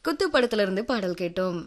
குத்து படத்துல இருந்து பாடல் கேட்டோம்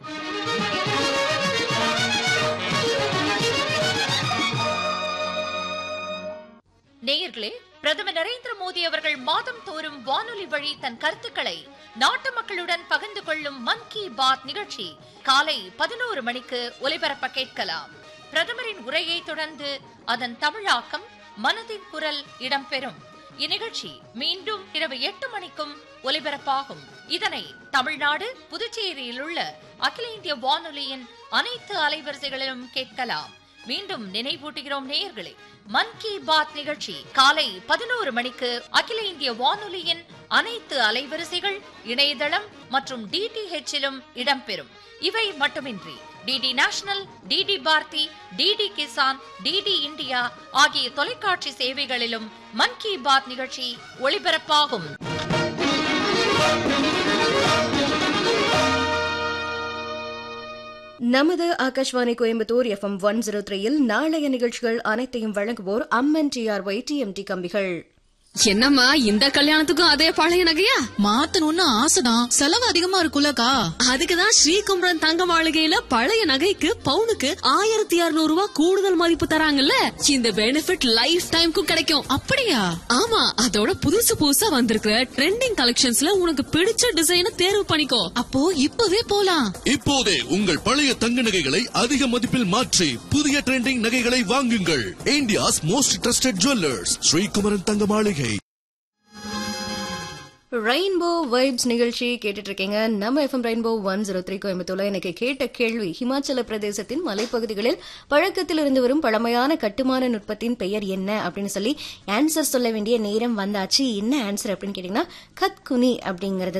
நேயர்களே பிரதமர் நரேந்திர மோடி அவர்கள் மாதம் தோறும் வானொலி வழி தன் கருத்துக்களை நாட்டு மக்களுடன் பகிர்ந்து கொள்ளும் மன் கி பாத் நிகழ்ச்சி காலை பதினோரு மணிக்கு ஒலிபரப்ப கேட்கலாம் பிரதமரின் உரையை தொடர்ந்து அதன் தமிழாக்கம் மனதின் குரல் இடம்பெறும் இந்நிகழ்ச்சி மீண்டும் இரவு எட்டு மணிக்கும் ஒலிபரப்பாகும் இதனை தமிழ்நாடு புதுச்சேரியில் உள்ள அகில இந்திய வானொலியின் அனைத்து அலைவரிசைகளிலும் கேட்கலாம் மீண்டும் நினைவூட்டுகிறோம் நேயர்களே மன் கி பாத் நிகழ்ச்சி காலை பதினோரு மணிக்கு அகில இந்திய வானொலியின் அனைத்து அலைவரிசைகள் இணையதளம் மற்றும் டிடிஹெச்சிலும் இடம்பெறும் இவை மட்டுமின்றி DD national DD Bharati DD Kisan DD India ஆகிய தொலைக்காட்சி சேவைகளிலும் மன் கி பாத் நிகழ்ச்சி ஒளிபரப்பாகும் நமது Akashvani Coimbatore FM one zero த்ரீயில் நாளைய நிகழ்ச்சிகள் அனைத்தையும் வழங்குவோர் அம்மன் டிஆர்ஒய் டிஎம்டி கம்பிகள் என்னம்மா இந்த கல்யாணத்துக்கும் அதே பழைய நகையா மாத்தணும்னு ஆசைதான் செலவு அதிகமா இருக்குல்லக்கா அதுக்குதான் ஸ்ரீகுமரன் தங்க மாளிகையில பழைய நகைக்கு பவுனுக்கு ஆயிரத்தி இருநூறு ரூபாய் கூடுதல் மதிப்பு தராங்கல்ல இந்த பெனிஃபிட் லைஃப் டைம்க்கும் கிடைக்கும் அப்படியா ஆமா அதோட புதுசு புதுசா வந்திருக்கிற ட்ரெண்டிங் கலெக்ஷன்ஸ்ல உனக்கு பிடிச்ச டிசைனை தேர்வு பண்ணிக்கோ அப்போ இப்பவே போலாம் இப்போதே உங்கள் பழைய தங்க நகைகளை அதிக மதிப்பில் மாற்றி புதிய ட்ரெண்டிங் நகைகளை வாங்குங்கள் India's most trusted jewellers Srikumaran Thanga Maligai rainbow vibes நிகழ்ச்சி கேட்டுட்டு இருக்கீங்க நம்ம FM rainbow one zero three கோயம்புத்தூர்ல எனக்கு கேட்ட கேள்வி ஹிமாச்சல பிரதேசத்தின் மலைப்பகுதிகளில் பழக்கத்தில் இருந்து வரும் பழமையான கட்டுமான நுட்பத்தின் பெயர் என்ன அப்படின்னு சொல்லி ஆன்சர் சொல்ல வேண்டிய நேரம் வந்தாச்சு என்ன ஆன்சர் அப்படின்னு கேட்டீங்கன்னா கத்குனி அப்படிங்கறது